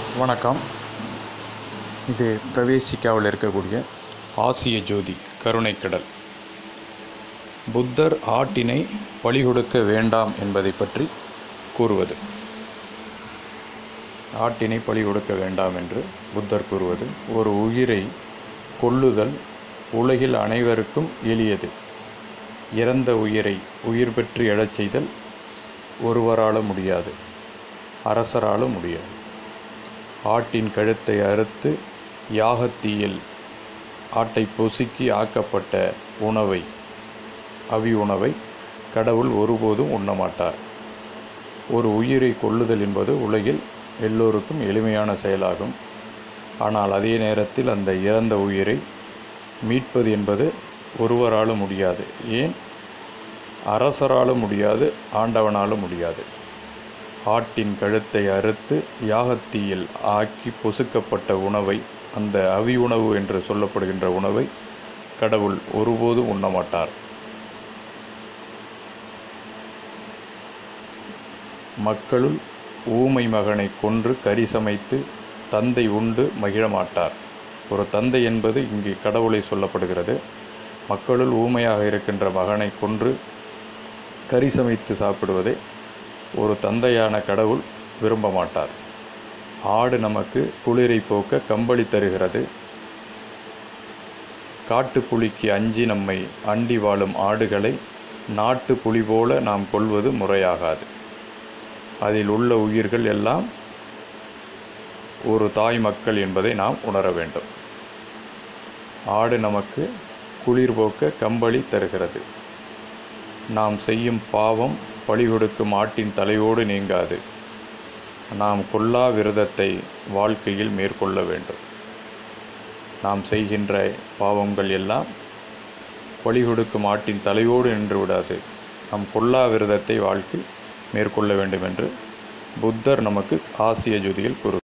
வணக்கம் இது பிரவேசிக்காவில் இருக்கக்கூடிய ஆசிய ஜோதி கருணைக்கடல் புத்தர் ஆட்டினை பலி கொடுக்க வேண்டாம் என்பதை பற்றி கூறுவது ஆட்டினை பலி கொடுக்க வேண்டாம் என்று புத்தர் கூறுவது ஒரு உயிரை கொல்லுதல் உலகில் அனைவருக்கும் எளியது இறந்த உயிரை உயிர் பெற்று எழச் செய்தல் ஒருவரால முடியாது அரசரால முடியாது ஆட்டின் கழுத்தை அறுத்து யாகத்தீயில் ஆட்டை பொசுக்கி ஆக்கப்பட்ட உணவை அவி உணவை கடவுள் ஒருபோதும் உண்ணமாட்டார் ஒரு உயிரை கொல்லுதல் என்பது உலகில் எல்லோருக்கும் எளிமையான செயலாகும் ஆனால் அதே நேரத்தில் அந்த இறந்த உயிரை மீட்பது என்பது ஒருவராலும் முடியாது ஏன் அரசராலும் முடியாது ஆண்டவனாலும் முடியாது ஆட்டின் கழுத்தை அறுத்து யாகத்தீயில் ஆக்கி பொசுக்கப்பட்ட உணவை அந்த அவி உணவு என்று சொல்லப்படுகின்ற உணவை கடவுள் ஒருபோதும் உண்ணமாட்டார் மக்களுள் ஊமை மகனை கொன்று கறி சமைத்து தந்தை உண்டு மகிழமாட்டார் ஒரு தந்தை என்பது இங்கே கடவுளை சொல்லப்படுகிறது மக்களுள் ஊமையாக இருக்கின்ற மகனை கொன்று கறி சமைத்து சாப்பிடுவதை ஒரு தந்தையான கடவுள் விரும்ப மாட்டார் ஆடு நமக்கு குளிரை போக்க கம்பளி தருகிறது காட்டு புலிக்கு அஞ்சி நம்மை அண்டி வாழும் ஆடுகளை நாட்டு புலி போல நாம் கொள்வது முறையாகாது அதில் உள்ள உயிர்கள் எல்லாம் ஒரு தாய் மக்கள் என்பதை நாம் உணர வேண்டும் ஆடு நமக்கு குளிர் போக்க கம்பளி தருகிறது நாம் செய்யும் பாவம் பழி கொடுக்கும் ஆட்டின் தலையோடு நீங்காது நாம் கொல்லா விரதத்தை வாழ்க்கையில் மேற்கொள்ள வேண்டும் நாம் செய்கின்ற பாவங்கள் எல்லாம் பழி கொடுக்கும் ஆட்டின் தலையோடு நின்று விடாது நாம் கொல்லா விரதத்தை வாழ்க்கை மேற்கொள்ள வேண்டும் என்று புத்தர் நமக்கு ஆசிய ஜோதியில் கூறு